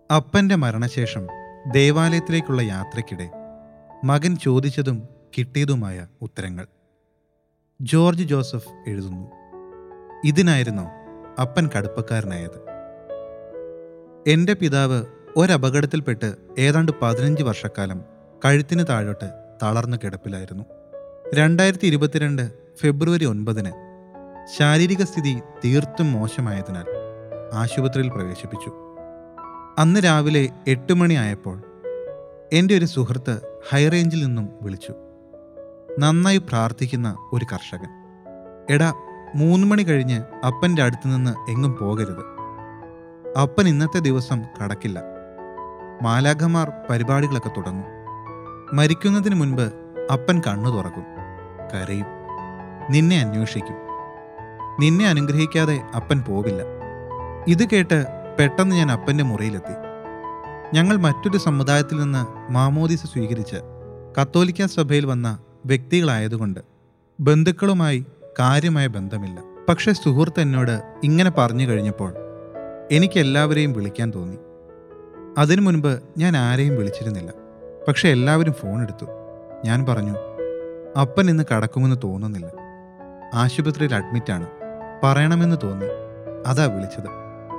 അപ്പന്റെ മരണശേഷം ദേവാലയത്തിലേക്കുള്ള യാത്രയ്ക്കിടെ മകൻ ചോദിച്ചതും കിട്ടിയതുമായ ഉത്തരങ്ങൾ ജോർജ് ജോസഫ് എഴുതുന്നു ഇതിനായിരുന്നോ അപ്പൻ കടുപ്പക്കാരനായത് എൻ്റെ പിതാവ് ഒരപകടത്തിൽപ്പെട്ട് ഏതാണ്ട് പതിനഞ്ച് വർഷക്കാലം കഴുത്തിന് താഴോട്ട് തളർന്ന കിടപ്പിലായിരുന്നു രണ്ടായിരത്തി ഇരുപത്തിരണ്ട് ഫെബ്രുവരി ഒൻപതിന് ശാരീരിക സ്ഥിതി തീർത്തും മോശമായതിനാൽ ആശുപത്രിയിൽ പ്രവേശിപ്പിച്ചു അന്ന് രാവിലെ എട്ട് മണിയായപ്പോൾ എൻ്റെ ഒരു സുഹൃത്ത് ഹൈറേഞ്ചിൽ നിന്നും വിളിച്ചു നന്നായി പ്രാർത്ഥിക്കുന്ന ഒരു കർഷകൻ എടാ മൂന്ന് മണി കഴിഞ്ഞ് അപ്പൻ്റെ അടുത്ത് നിന്ന് എങ്ങും പോകരുത് അപ്പൻ ഇന്നത്തെ ദിവസം കടക്കില്ല മാലാഖമാർ പരിപാടികളൊക്കെ തുടങ്ങും മരിക്കുന്നതിന് മുൻപ് അപ്പൻ കണ്ണു തുറക്കും കരയും നിന്നെ അന്വേഷിക്കും നിന്നെ അനുഗ്രഹിക്കാതെ അപ്പൻ പോവില്ല ഇത് കേട്ട് പെട്ടെന്ന് ഞാൻ അപ്പൻ്റെ മുറിയിലെത്തി ഞങ്ങൾ മറ്റൊരു സമുദായത്തിൽ നിന്ന് മാമോദിസ സ്വീകരിച്ച് കത്തോലിക്ക സഭയിൽ വന്ന വ്യക്തികളായതുകൊണ്ട് ബന്ധുക്കളുമായി കാര്യമായ ബന്ധമില്ല പക്ഷെ സുഹൃത്ത് എന്നോട് ഇങ്ങനെ പറഞ്ഞു കഴിഞ്ഞപ്പോൾ എനിക്ക് എല്ലാവരെയും വിളിക്കാൻ തോന്നി അതിനു മുൻപ് ഞാൻ ആരെയും വിളിച്ചിരുന്നില്ല പക്ഷെ എല്ലാവരും ഫോൺ എടുത്തു ഞാൻ പറഞ്ഞു അപ്പൻ ഇന്ന് കടക്കുമെന്ന് തോന്നുന്നില്ല ആശുപത്രിയിൽ അഡ്മിറ്റാണ് പറയണമെന്ന് തോന്നി അതാ വിളിച്ചത്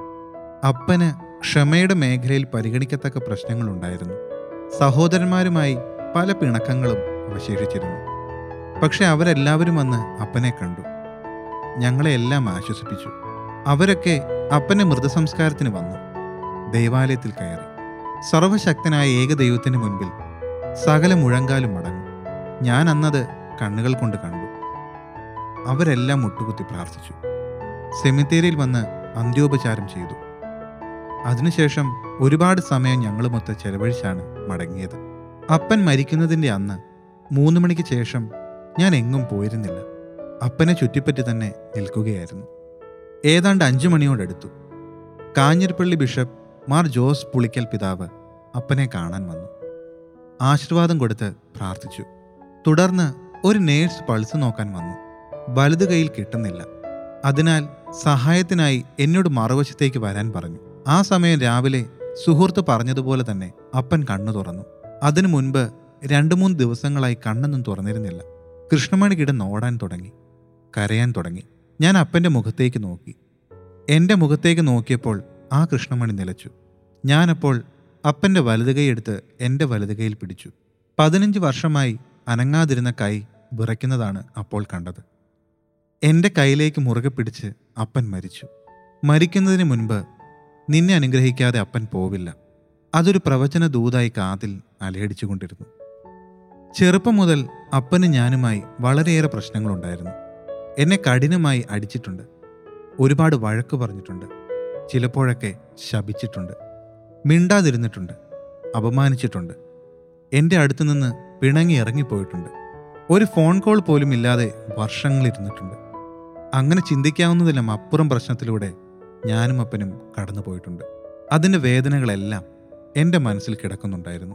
അപ്പന് ക്ഷമയുടെ മേഖലയിൽ പരിഗണിക്കത്തക്ക പ്രശ്നങ്ങളുണ്ടായിരുന്നു സഹോദരന്മാരുമായി പല പിണക്കങ്ങളും അവശേഷിച്ചിരുന്നു പക്ഷെ അവരെല്ലാവരും വന്ന് അപ്പനെ കണ്ടു ഞങ്ങളെ എല്ലാം ആശ്വസിപ്പിച്ചു അവരൊക്കെ അപ്പന്റെ മൃതസംസ്കാരത്തിന് വന്നു ദൈവാലയത്തിൽ കയറി സർവശക്തനായ ഏകദൈവത്തിന് മുൻപിൽ സകല മുഴങ്കാലും മടങ്ങും ഞാൻ അന്നത് കണ്ണുകൾ കൊണ്ട് കണ്ടു അവരെല്ലാം മുട്ടുകുത്തി പ്രാർത്ഥിച്ചു സെമിത്തേരിയിൽ വന്ന് അന്ത്യോപചാരം ചെയ്തു അതിനുശേഷം ഒരുപാട് സമയം ഞങ്ങളുമൊത്ത് ചെലവഴിച്ചാണ് മടങ്ങിയത് അപ്പൻ മരിക്കുന്നതിൻ്റെ അന്ന് മൂന്ന് മണിക്ക് ശേഷം ഞാൻ എങ്ങും പോയിരുന്നില്ല അപ്പനെ ചുറ്റിപ്പറ്റി തന്നെ നിൽക്കുകയായിരുന്നു ഏതാണ്ട് അഞ്ചു മണിയോടടുത്തു കാഞ്ഞിരപ്പള്ളി ബിഷപ്പ് മാർ ജോസ് പുളിക്കൽ പിതാവ് അപ്പനെ കാണാൻ വന്നു ആശീർവാദം കൊടുത്ത് പ്രാർത്ഥിച്ചു തുടർന്ന് ഒരു നേഴ്സ് പൾസ് നോക്കാൻ വന്നു വലതു കൈയിൽ കിട്ടുന്നില്ല അതിനാൽ സഹായത്തിനായി എന്നോട് മറുവശത്തേക്ക് വരാൻ പറഞ്ഞു ആ സമയം രാവിലെ സുഹൃത്ത് പറഞ്ഞതുപോലെ തന്നെ അപ്പൻ കണ്ണു തുറന്നു അതിനു മുൻപ് രണ്ടു മൂന്ന് ദിവസങ്ങളായി കണ്ണൊന്നും തുറന്നിരുന്നില്ല കൃഷ്ണമണി കിടന്ന് ഓടാൻ തുടങ്ങി കരയാൻ തുടങ്ങി ഞാൻ അപ്പൻ്റെ മുഖത്തേക്ക് നോക്കി എൻ്റെ മുഖത്തേക്ക് നോക്കിയപ്പോൾ ആ കൃഷ്ണമണി നിലച്ചു ഞാനപ്പോൾ അപ്പൻ്റെ വലതുകൈ എടുത്ത് എൻ്റെ വലതുകൈയിൽ പിടിച്ചു പതിനഞ്ച് വർഷമായി അനങ്ങാതിരുന്ന കൈ വിറയ്ക്കുന്നതാണ് അപ്പോൾ കണ്ടത് എൻ്റെ കൈയിലേക്ക് മുറുകെ പിടിച്ച് അപ്പൻ മരിച്ചു മരിക്കുന്നതിന് മുൻപ് നിന്നെ അനുഗ്രഹിക്കാതെ അപ്പൻ പോവില്ല അതൊരു പ്രവചന ദൂതായി കാതിൽ അലയടിച്ചുകൊണ്ടിരുന്നു ചെറുപ്പം മുതൽ അപ്പനും ഞാനുമായി വളരെയേറെ പ്രശ്നങ്ങളുണ്ടായിരുന്നു എന്നെ കഠിനമായി അടിച്ചിട്ടുണ്ട് ഒരുപാട് വഴക്ക് പറഞ്ഞിട്ടുണ്ട് ചിലപ്പോഴൊക്കെ ശപിച്ചിട്ടുണ്ട് മിണ്ടാതിരുന്നിട്ടുണ്ട് അപമാനിച്ചിട്ടുണ്ട് എൻ്റെ അടുത്തു നിന്ന് പിണങ്ങി ഇറങ്ങിപ്പോയിട്ടുണ്ട് ഒരു ഫോൺ കോൾ പോലും ഇല്ലാതെ വർഷങ്ങളിരുന്നിട്ടുണ്ട് അങ്ങനെ ചിന്തിക്കാവുന്നതിലും അപ്പുറം പ്രശ്നത്തിലൂടെ ഞാനും അപ്പനും കടന്നുപോയിട്ടുണ്ട് അതിൻ്റെ വേദനകളെല്ലാം എൻ്റെ മനസ്സിൽ കിടക്കുന്നുണ്ടായിരുന്നു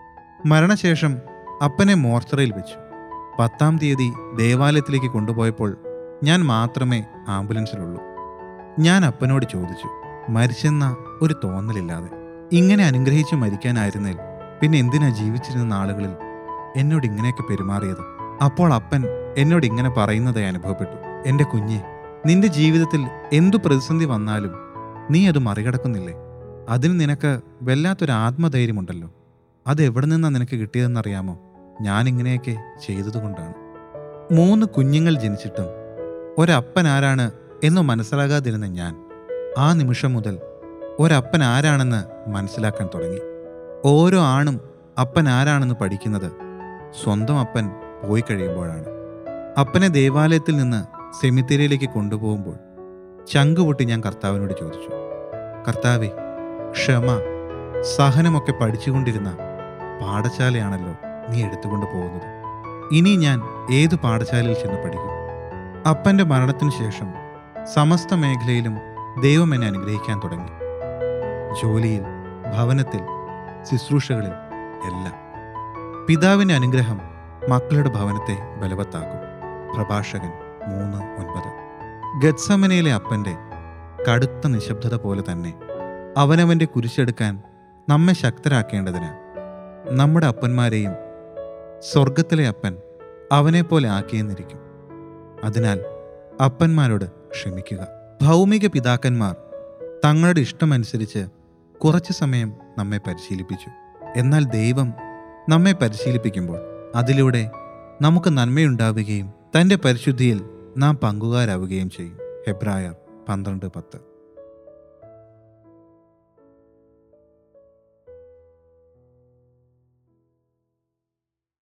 മരണശേഷം അപ്പനെ മോർച്ചറയിൽ വെച്ചു പത്താം തീയതി ദേവാലയത്തിലേക്ക് കൊണ്ടുപോയപ്പോൾ ഞാൻ മാത്രമേ ആംബുലൻസിലുള്ളൂ ഞാൻ അപ്പനോട് ചോദിച്ചു മരിച്ചെന്ന ഒരു തോന്നലില്ലാതെ ഇങ്ങനെ അനുഗ്രഹിച്ചു മരിക്കാനായിരുന്നേൽ പിന്നെ എന്തിനാ ജീവിച്ചിരുന്ന നാളുകളിൽ എന്നോട് ഇങ്ങനെയൊക്കെ പെരുമാറിയത് അപ്പോൾ അപ്പൻ എന്നോട് ഇങ്ങനെ പറയുന്നതായി അനുഭവപ്പെട്ടു എൻ്റെ കുഞ്ഞെ നിന്റെ ജീവിതത്തിൽ എന്തു പ്രതിസന്ധി വന്നാലും നീ അത് മറികടക്കുന്നില്ലേ അതിന് നിനക്ക് വല്ലാത്തൊരു ആത്മധൈര്യമുണ്ടല്ലോ അത് എവിടെ നിന്നാണ് നിനക്ക് കിട്ടിയതെന്നറിയാമോ ഞാൻ ഇങ്ങനെയൊക്കെ ചെയ്തതുകൊണ്ടാണ് മൂന്ന് കുഞ്ഞുങ്ങൾ ജനിച്ചിട്ടും ഒരപ്പൻ ആരാണ് എന്ന് മനസ്സിലാകാതിരുന്ന ഞാൻ ആ നിമിഷം മുതൽ ഒരപ്പൻ ആരാണെന്ന് മനസ്സിലാക്കാൻ തുടങ്ങി ഓരോ ആണും അപ്പൻ ആരാണെന്ന് പഠിക്കുന്നത് സ്വന്തം അപ്പൻ പോയി കഴിയുമ്പോഴാണ് അപ്പനെ ദേവാലയത്തിൽ നിന്ന് സെമിത്തേരിയിലേക്ക് കൊണ്ടുപോകുമ്പോൾ ചങ്കുപൊട്ടി ഞാൻ കർത്താവിനോട് ചോദിച്ചു കർത്താവെ ക്ഷമ സഹനമൊക്കെ പഠിച്ചുകൊണ്ടിരുന്ന പാഠശാലയാണല്ലോ നീ എടുത്തുകൊണ്ട് പോകുന്നത് ഇനി ഞാൻ ഏതു പാഠശാലയിൽ ചെന്ന് പഠിക്കും അപ്പൻ്റെ മരണത്തിനു ശേഷം സമസ്ത മേഖലയിലും ദൈവം എന്നെ അനുഗ്രഹിക്കാൻ തുടങ്ങി ജോലിയിൽ ഭവനത്തിൽ ശുശ്രൂഷകളിൽ എല്ലാം പിതാവിൻ്റെ അനുഗ്രഹം മക്കളുടെ ഭവനത്തെ ബലവത്താക്കും പ്രഭാഷകൻ മൂന്ന് ഒൻപത് ഗത്സമനയിലെ അപ്പൻ്റെ കടുത്ത നിശബ്ദത പോലെ തന്നെ അവനവൻ്റെ കുരിശെടുക്കാൻ നമ്മെ ശക്തരാക്കേണ്ടതിന് നമ്മുടെ അപ്പന്മാരെയും സ്വർഗത്തിലെ അപ്പൻ അവനെപ്പോലെ ആക്കിയെന്നിരിക്കും അതിനാൽ അപ്പന്മാരോട് ക്ഷമിക്കുക ഭൗമിക പിതാക്കന്മാർ തങ്ങളുടെ ഇഷ്ടമനുസരിച്ച് കുറച്ച് സമയം നമ്മെ പരിശീലിപ്പിച്ചു എന്നാൽ ദൈവം നമ്മെ പരിശീലിപ്പിക്കുമ്പോൾ അതിലൂടെ നമുക്ക് നന്മയുണ്ടാവുകയും തൻ്റെ പരിശുദ്ധിയിൽ നാം പങ്കുകാരാവുകയും ചെയ്യും ഹെബ്രായർ പന്ത്രണ്ട് പത്ത്